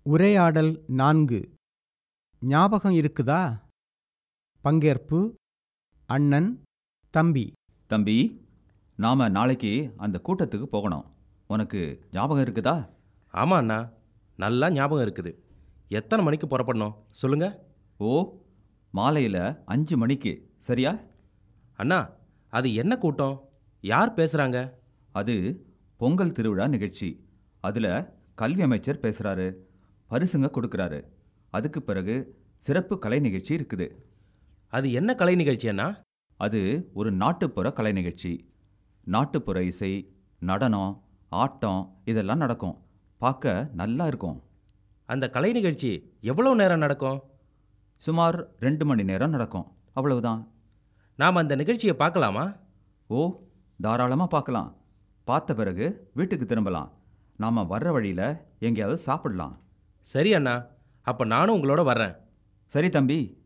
உரையாடல் நான்கு ஞாபகம் இருக்குதா பங்கேற்பு அண்ணன் தம்பி தம்பி நாம நாளைக்கு அந்த கூட்டத்துக்கு போகணும் உனக்கு ஞாபகம் இருக்குதா ஆமாம் அண்ணா நல்லா ஞாபகம் இருக்குது எத்தனை மணிக்கு புறப்படணும் சொல்லுங்க ஓ மாலையில் அஞ்சு மணிக்கு சரியா அண்ணா அது என்ன கூட்டம் யார் பேசுகிறாங்க அது பொங்கல் திருவிழா நிகழ்ச்சி அதில் கல்வி அமைச்சர் பேசுகிறாரு பரிசுங்க கொடுக்குறாரு அதுக்கு பிறகு சிறப்பு கலை நிகழ்ச்சி இருக்குது அது என்ன கலை நிகழ்ச்சி அண்ணா அது ஒரு நாட்டுப்புற கலை நிகழ்ச்சி நாட்டுப்புற இசை நடனம் ஆட்டம் இதெல்லாம் நடக்கும் பார்க்க நல்லா இருக்கும் அந்த கலை நிகழ்ச்சி எவ்வளோ நேரம் நடக்கும் சுமார் ரெண்டு மணி நேரம் நடக்கும் அவ்வளவுதான் நாம் அந்த நிகழ்ச்சியை பார்க்கலாமா ஓ தாராளமாக பார்க்கலாம் பார்த்த பிறகு வீட்டுக்கு திரும்பலாம் நாம் வர்ற வழியில் எங்கேயாவது சாப்பிடலாம் சரி அண்ணா அப்போ நானும் உங்களோட வர்றேன் சரி தம்பி